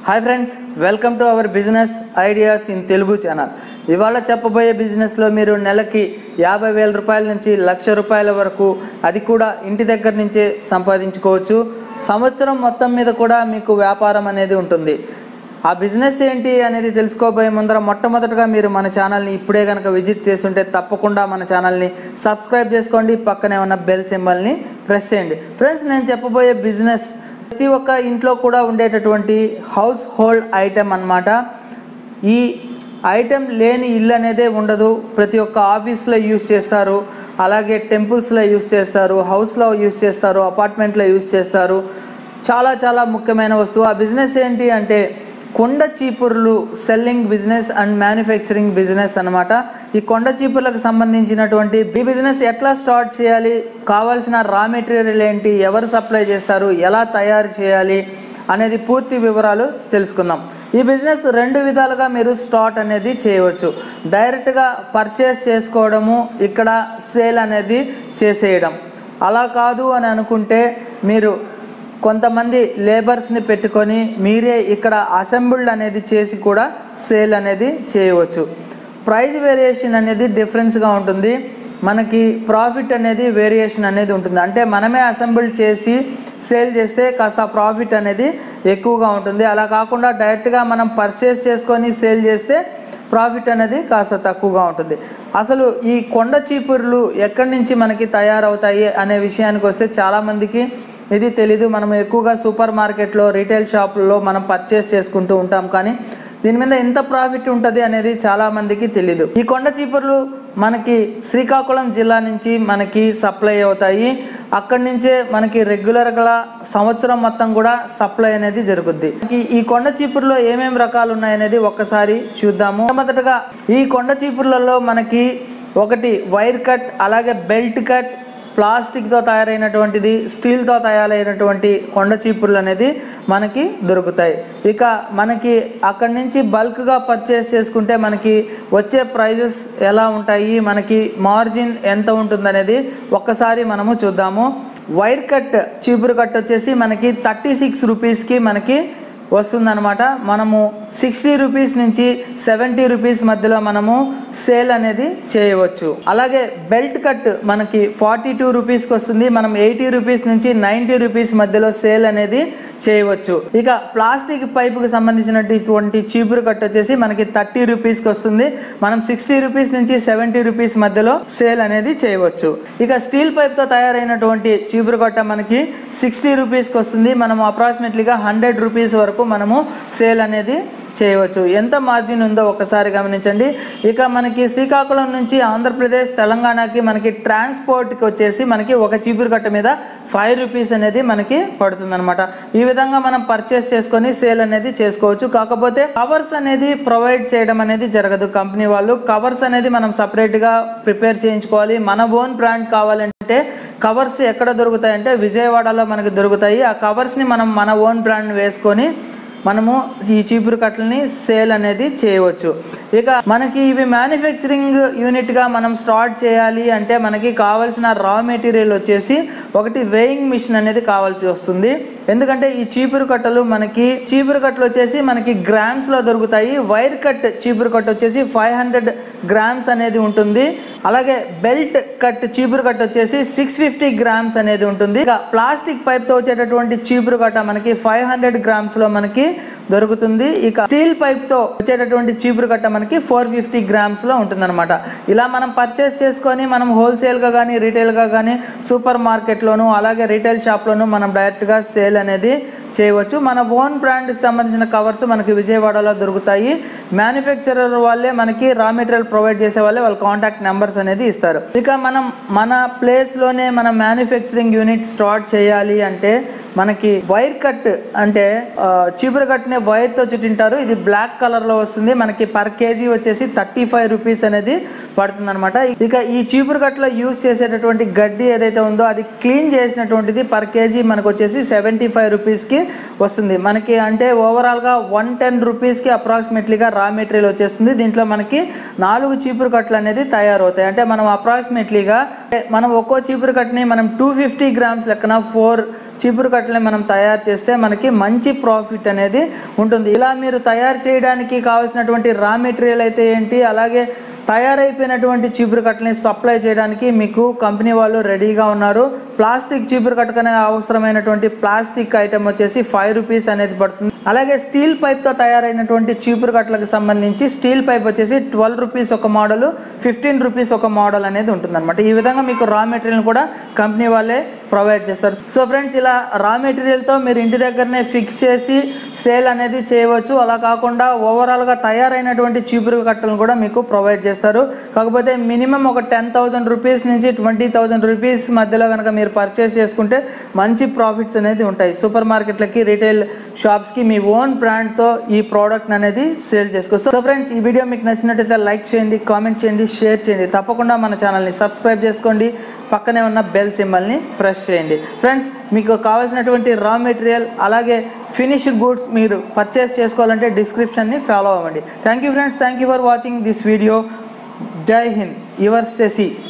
hi friends welcome to our business ideas in Telugu channel ఇవాళ చెప్పబోయే బిజినెస్లో మీరు నెలకి యాభై వేల రూపాయల నుంచి లక్ష రూపాయల వరకు అది కూడా ఇంటి దగ్గర నుంచే సంపాదించుకోవచ్చు సంవత్సరం మొత్తం మీద కూడా మీకు వ్యాపారం అనేది ఉంటుంది ఆ బిజినెస్ ఏంటి అనేది తెలుసుకోబోయే ముందర మొట్టమొదటగా మీరు మన ఛానల్ని ఇప్పుడే కనుక విజిట్ చేస్తుంటే తప్పకుండా మన ఛానల్ని సబ్స్క్రైబ్ చేసుకోండి పక్కనే ఉన్న బెల్ సింబల్ని ప్రెస్ చేయండి ఫ్రెండ్స్ నేను చెప్పబోయే బిజినెస్ ప్రతి ఒక్క ఇంట్లో కూడా ఉండేటటువంటి హౌస్ హోల్డ్ ఐటెం అన్నమాట ఈ ఐటెం లేని ఇల్లు అనేదే ఉండదు ప్రతి ఒక్క ఆఫీస్లో యూస్ చేస్తారు అలాగే టెంపుల్స్లో యూస్ చేస్తారు హౌస్లో యూస్ చేస్తారు అపార్ట్మెంట్లో యూస్ చేస్తారు చాలా చాలా ముఖ్యమైన వస్తువు ఆ బిజినెస్ ఏంటి అంటే కొండ చీపుర్లు selling business and manufacturing business అన్నమాట ఈ కొండ చీపుర్లకు సంబంధించినటువంటి ఈ బిజినెస్ ఎట్లా స్టార్ట్ చేయాలి కావాల్సిన రా మెటీరియల్ ఏంటి ఎవరు సప్లై చేస్తారు ఎలా తయారు చేయాలి అనేది పూర్తి వివరాలు తెలుసుకుందాం ఈ బిజినెస్ రెండు విధాలుగా మీరు స్టార్ట్ అనేది చేయవచ్చు డైరెక్ట్గా పర్చేస్ చేసుకోవడము ఇక్కడ సేల్ అనేది చేసేయడం అలా కాదు అని అనుకుంటే మీరు కొంతమంది లేబర్స్ని పెట్టుకొని మీరే ఇక్కడ అసెంబుల్డ్ అనేది చేసి కూడా సేల్ అనేది చేయవచ్చు ప్రైజ్ వేరియేషన్ అనేది డిఫరెన్స్గా ఉంటుంది మనకి ప్రాఫిట్ అనేది వేరియేషన్ అనేది ఉంటుంది అంటే మనమే అసెంబుల్ చేసి సేల్ చేస్తే కాస్త ప్రాఫిట్ అనేది ఎక్కువగా ఉంటుంది అలా కాకుండా డైరెక్ట్గా మనం పర్చేస్ చేసుకొని సేల్ చేస్తే ప్రాఫిట్ అనేది కాస్త తక్కువగా ఉంటుంది అసలు ఈ కొండ చీపుర్లు ఎక్కడి నుంచి మనకి తయారవుతాయి అనే విషయానికి వస్తే చాలామందికి ఇది తెలీదు మనం ఎక్కువగా సూపర్ మార్కెట్లో రీటైల్ షాపుల్లో మనం పర్చేస్ చేసుకుంటూ ఉంటాం కానీ దీని మీద ఎంత ప్రాఫిట్ ఉంటుంది అనేది చాలామందికి తెలీదు ఈ కొండ చీపుర్లు మనకి శ్రీకాకుళం జిల్లా నుంచి మనకి సప్లై అవుతాయి అక్కడి నుంచే మనకి రెగ్యులర్గా సంవత్సరం మొత్తం కూడా సప్లై అనేది జరుగుద్ది ఈ- ఈ కొండ చీపుర్లో ఏమేమి రకాలు ఉన్నాయనేది ఒక్కసారి చూద్దాము మొదటగా ఈ కొండ చీపుర్లలో మనకి ఒకటి వైర్ కట్ అలాగే బెల్ట్ కట్ ప్లాస్టిక్తో తయారైనటువంటిది స్టీల్తో తయారైనటువంటి కొండ చీపుర్లు అనేది మనకి దొరుకుతాయి ఇక మనకి అక్కడి నుంచి బల్క్గా పర్చేస్ చేసుకుంటే మనకి వచ్చే ప్రైజెస్ ఎలా ఉంటాయి మనకి మార్జిన్ ఎంత ఉంటుందనేది ఒక్కసారి మనము చూద్దాము వైర్ కట్ చీపురు కట్ వచ్చేసి మనకి థర్టీ సిక్స్ రూపీస్కి మనకి వస్తుందన్నమాట మనము సిక్స్టీ రూపీస్ నుంచి సెవెంటీ రూపీస్ మధ్యలో మనము సేల్ అనేది చేయవచ్చు అలాగే బెల్ట్ కట్ మనకి ఫార్టీ టూ రూపీస్కి వస్తుంది మనం ఎయిటీ రూపీస్ నుంచి నైంటీ రూపీస్ మధ్యలో సేల్ అనేది చేయవచ్చు ఇక ప్లాస్టిక్ పైపుకి సంబంధించినటువంటి చీపురు కట్ వచ్చేసి మనకి థర్టీ రూపీస్కి వస్తుంది మనం సిక్స్టీ రూపీస్ నుంచి సెవెంటీ రూపీస్ మధ్యలో సేల్ అనేది చేయవచ్చు ఇక స్టీల్ పైప్తో తయారైనటువంటి చీపురు కట్ట మనకి సిక్స్టీ రూపీస్కి వస్తుంది మనం అప్రాక్సిమేట్లీగా హండ్రెడ్ రూపీస్ వరకు మనము సేల్ అనేది చేయవచ్చు ఎంత మార్జిన్ ఉందో ఒకసారి గమనించండి ఇక మనకి శ్రీకాకుళం నుంచి ఆంధ్రప్రదేశ్ తెలంగాణకి మనకి ట్రాన్స్పోర్ట్కి వచ్చేసి మనకి ఒక చీపురు కట్ట మీద ఫైవ్ రూపీస్ అనేది మనకి పడుతుంది ఈ విధంగా మనం పర్చేస్ చేసుకొని సేల్ అనేది చేసుకోవచ్చు కాకపోతే కవర్స్ అనేది ప్రొవైడ్ చేయడం అనేది జరగదు కంపెనీ వాళ్ళు కవర్స్ అనేది మనం సపరేట్గా ప్రిపేర్ చేయించుకోవాలి మన ఓన్ బ్రాండ్ కావాలంటే కవర్స్ ఎక్కడ దొరుకుతాయంటే విజయవాడలో మనకి దొరుకుతాయి ఆ కవర్స్ని మనం మన ఓన్ బ్రాండ్ వేసుకొని మనము ఈ చీపురు కట్టలని సేల్ అనేది చేయవచ్చు ఇక మనకి ఇవి మ్యానుఫ్యాక్చరింగ్ యూనిట్గా మనం స్టార్ట్ చేయాలి అంటే మనకి కావాల్సిన రా మెటీరియల్ వచ్చేసి ఒకటి వేయింగ్ మిషన్ అనేది కావాల్సి వస్తుంది ఎందుకంటే ఈ చీపురు కట్టలు మనకి చీపురు కట్టలు వచ్చేసి మనకి గ్రామ్స్లో దొరుకుతాయి వైర్ కట్ చీపురు కట్ట వచ్చేసి ఫైవ్ హండ్రెడ్ గ్రామ్స్ అనేది ఉంటుంది అలాగే బెల్ట్ కట్ చీపురు కట్ట వచ్చేసి సిక్స్ ఫిఫ్టీ గ్రామ్స్ అనేది ఉంటుంది ఇక ప్లాస్టిక్ పైప్తో వచ్చేటటువంటి చీపురు కట్ట మనకి ఫైవ్ హండ్రెడ్ గ్రామ్స్లో మనకి దొరుకుతుంది ఇక స్టీల్ పైప్తో వచ్చేటటువంటి చీపురు కట్ట మనకి ఫోర్ ఫిఫ్టీ గ్రామ్స్లో ఉంటుందన్నమాట ఇలా మనం పర్చేస్ చేసుకొని మనం హోల్సేల్గా కానీ రీటైల్గా కానీ సూపర్ మార్కెట్లోను అలాగే రీటైల్ షాప్లోను మనం డైరెక్ట్గా సేల్ అనేది చేయవచ్చు మన ఓన్ బ్రాండ్కి సంబంధించిన కవర్స్ మనకి విజయవాడలో దొరుకుతాయి మ్యానుఫ్యాక్చరర్ వాళ్ళే మనకి రా మెటీరియల్ ప్రొవైడ్ చేసే వాళ్ళే వాళ్ళ కాంటాక్ట్ నెంబర్స్ అనేది ఇస్తారు ఇక మనం మన ప్లేస్లోనే మన మ్యానుఫ్యాక్చరింగ్ యూనిట్ స్టార్ట్ చేయాలి అంటే మనకి వైర్ కట్ అంటే ఆ, చీపురు కట్నే వైర్తో చుట్టింటారు ఇది బ్లాక్ కలర్లో వస్తుంది మనకి పర్ కేజీ వచ్చేసి థర్టీ ఫైవ్ రూపీస్ అనేది పడుతుంది అనమాట ఇక ఈ చీపురు కట్టలో యూస్ చేసేటటువంటి గడ్డి ఏదైతే ఉందో అది క్లీన్ చేసినటువంటిది పర్ కేజీ మనకు వచ్చేసి సెవెంటీ ఫైవ్ రూపీస్కి వస్తుంది మనకి అంటే ఓవరాల్గా వన్ టెన్ రూపీస్కి అప్రాక్సిమేట్లీగా రా మెటీరియల్ వచ్చేస్తుంది దీంట్లో మనకి నాలుగు చీపురు కట్టలు అనేది తయారవుతాయి అంటే మనం అప్రాక్సిమేట్లీగా మనం ఒక్కో చీపురు కట్టని మనం టూ ఫిఫ్టీ గ్రామ్స్ లెక్కన ఫోర్ చీపురు కట్టలని మనం తయారు చేస్తే మనకి మంచి ప్రాఫిట్ అనేది ఉంటుంది ఇలా మీరు తయారు చేయడానికి కావాల్సినటువంటి రా మెటీరియల్ అయితే ఏంటి అలాగే తయారైపోయినటువంటి చీపురు కట్టలని సప్లై చేయడానికి మీకు కంపెనీ వాళ్ళు రెడీగా ఉన్నారు ప్లాస్టిక్ చీపురు కట్టకనే అవసరమైనటువంటి ప్లాస్టిక్ ఐటమ్ వచ్చేసి ఫైవ్ రూపీస్ అనేది పడుతుంది అలాగే స్టీల్ పైప్తో తయారైనటువంటి చీపురు కట్టలకు సంబంధించి స్టీల్ పైప్ వచ్చేసి ట్వెల్వ్ రూపీస్ ఒక మోడల్ ఫిఫ్టీన్ రూపీస్ ఒక మోడల్ అనేది ఉంటుందన్నమాట ఈ విధంగా మీకు రా మెటీరియల్ కూడా కంపెనీ వాళ్ళే ప్రొవైడ్ చేస్తారు సో ఫ్రెండ్స్ ఇలా రా మెటీరియల్తో మీరు ఇంటి దగ్గరనే ఫిక్స్ చేసి సేల్ అనేది చేయవచ్చు అలా కాకుండా ఓవరాల్గా తయారైనటువంటి చీపురు కట్టలను కూడా మీకు ప్రొవైడ్ చేస్తారు కాకపోతే మినిమం ఒక టెన్ థౌసండ్ రూపీస్ నుంచి ట్వంటీ థౌసండ్ రూపీస్ మధ్యలో కనుక మీరు పర్చేస్ చేసుకుంటే మంచి ప్రాఫిట్స్ అనేది ఉంటాయి సూపర్ మార్కెట్లకి రీటైల్ షాప్స్కి మీ ఓన్ బ్రాండ్తో ఈ ప్రోడక్ట్ అనేది సేల్ చేసుకోవచ్చు సో ఫ్రెండ్స్ ఈ వీడియో మీకు నచ్చినట్టయితే లైక్ చేయండి కామెంట్ చేయండి షేర్ చేయండి తప్పకుండా మన ఛానల్ని సబ్స్క్రైబ్ చేసుకోండి పక్కనే ఉన్న బెల్ సింబల్ని ప్రెస్ చేయండి ఫ్రెండ్స్ మీకు కావాల్సినటువంటి రా మెటీరియల్ అలాగే ఫినిష్డ్ గూడ్స్ మీరు పర్చేస్ చేసుకోవాలంటే డిస్క్రిప్షన్ని ఫాలో అవ్వండి thank you friends thank you for watching this video Jai Hind your Shashi